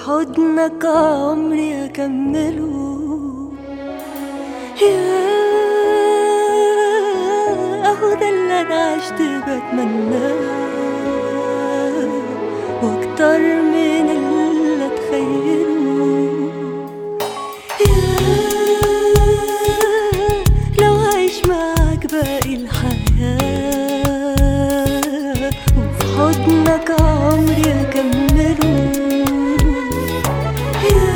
حضنك عمري أكمله يا أهو ده اللي أنا عشت بتمناه وأكتر من اللي أتخيله يا لو عايش معاك باقي الحياة وفي حضنك عمري أكمله يا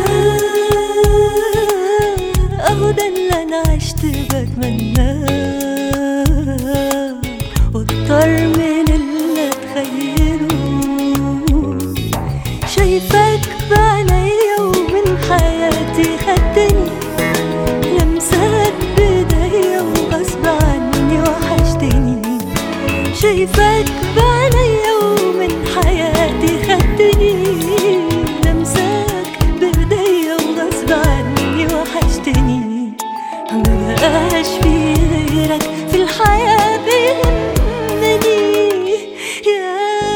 أهو ده اللي أنا عشت بتمناه وأكتر من اللي أتخيله شايفاك بعينيا ومن حياتي خدتني لمسات بايديا وغصب عني وحشتني شايفاك بعينيا ومن حياتي خدتني لمساك بايديا وغصب عني وحشتني مبقاش في غيرك في الحياة بيهمني يا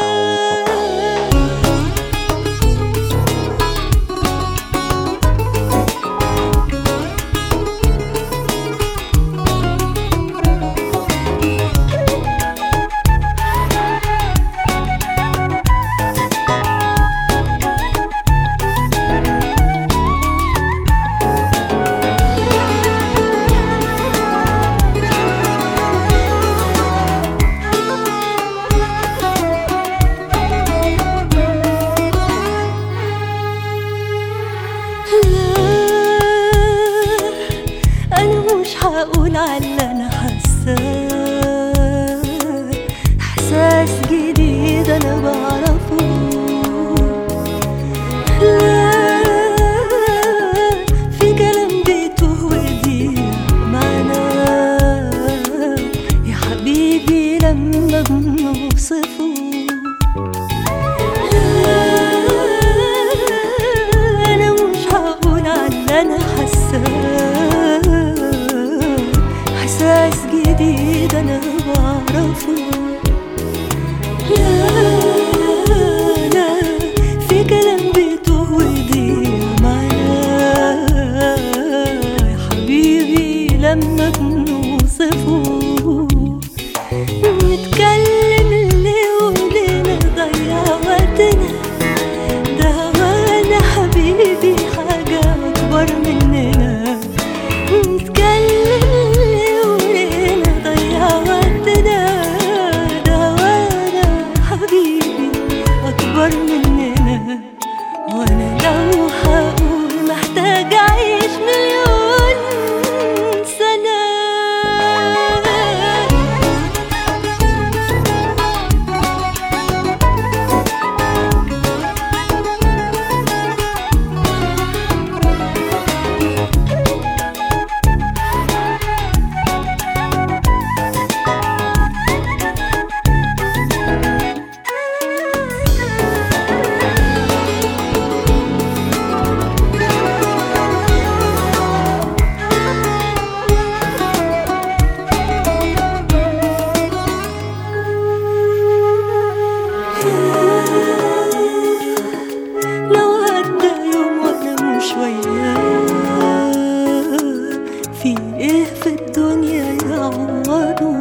لا انا مش هقول على اللي انا حاساه احساس جديد انا بعرفه لا في كلام بيتوه ويضيع معناه يا حبيبي لما بنوصفه أنا مش هقول على اللي أنا حاساه إحساس جديد أنا بعرفه لا لا في كلام بيتوه ويضيع معناه يا حبيبي لما بنوصفه نتكلم ليه وليه نضيع وقتنا ده وانا حبيبي حاجة أكبر مننا نتكلم ليه وليه نضيع وقتنا ده وانا حبيبي أكبر مننا وانا لو هقول محتاج أعيش مليون سنة لو عدى يوم وانا مش وياه في ايه في الدنيا يعوضه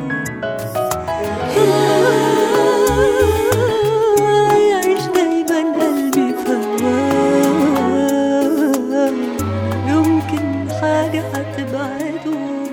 يعيش دايما قلبي في هواه يمكن حاجة هتبعده